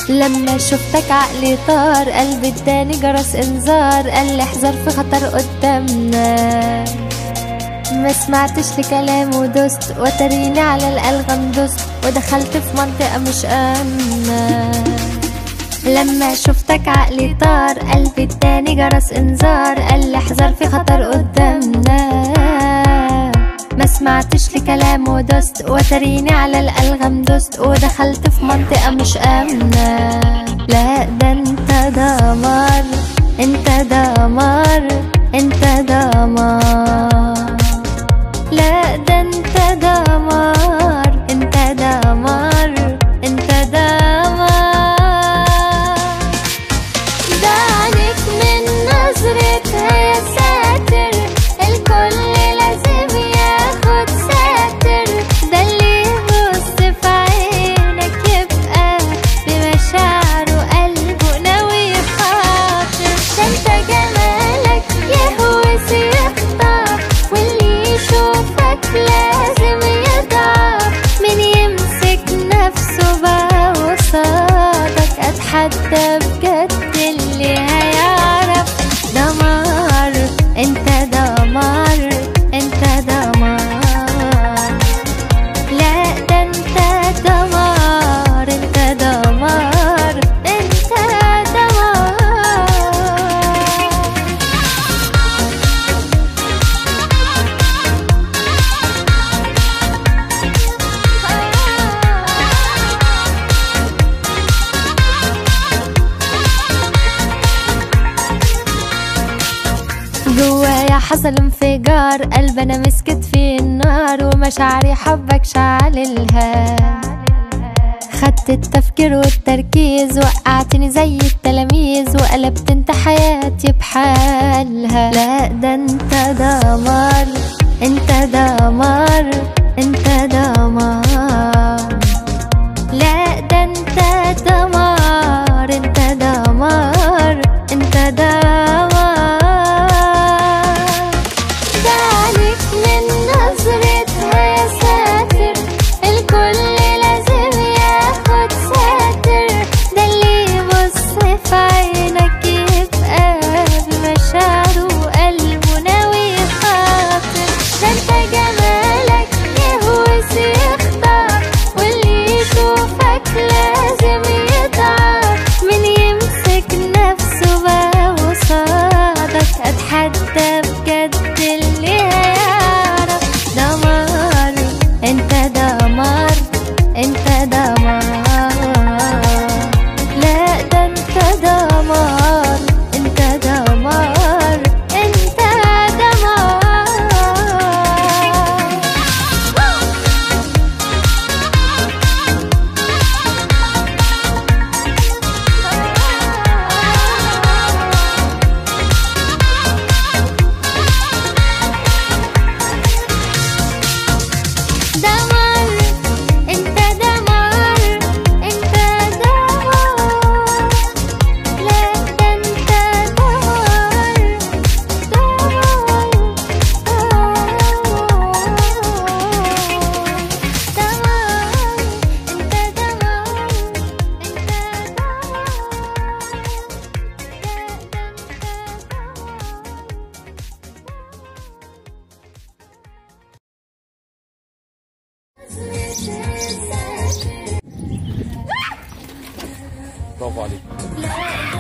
لما شفتك عقلي طار قلبي اداني جرس انذار قال لي احذر في خطر قدامنا ما سمعتش لكلام ودست وتريني على الألغام دست ودخلت في منطقة مش آمنة لما شفتك عقلي طار قلبي اداني جرس انذار قال لي احذر في خطر قدامنا ما سمعتش لكلام ودست وتريني على الألغام دست ودخلت في منطقة مش آمنة لا ده انت دمار انت دمار انت دمار لا ده انت دمار انت دمار انت دمار ده عليك من نظرتها يا ساتر الكل لازم ياخد ساتر ده اللي يبص في عينك يبقى بمشاعره قلبه ناوي يخاطر ده انت جمالك يهوس يخطف واللي يشوفك لازم يضعف من يمسك نفسه بقى وصادك اتحدى بجد اللي هيعرف دمار انت دمار انت دمار لا ده انت دمار انت دمار انت دمار جوايا حصل انفجار قلب انا مسكت فيه النار ومشاعري حبك شعللها خدت التفكير والتركيز وقعتني زي التلاميذ وقلبت انت حياتي بحالها لا ده انت دمار انت دمار انت دمار لا ده انت دمار انت دمار انت دمار ده عليك من نظرتها يا ساتر الكل لازم ياخد ساتر ده اللي يبص في عينك يبقى بمشاعره وقلبه ناوي يخاطر ده انت جمالك يهوس يخطف واللي يشوفك لازم يضعف من يمسك نفسه بقى وصادك اتحدى بجد اللي هيعرف دمار انت دمار انت دمار لا ده انت دمار انت دمار انت دمار دمار انت دمار انت دمار لا ده انت دمار دمار دمار انت دمار انت برافو عليك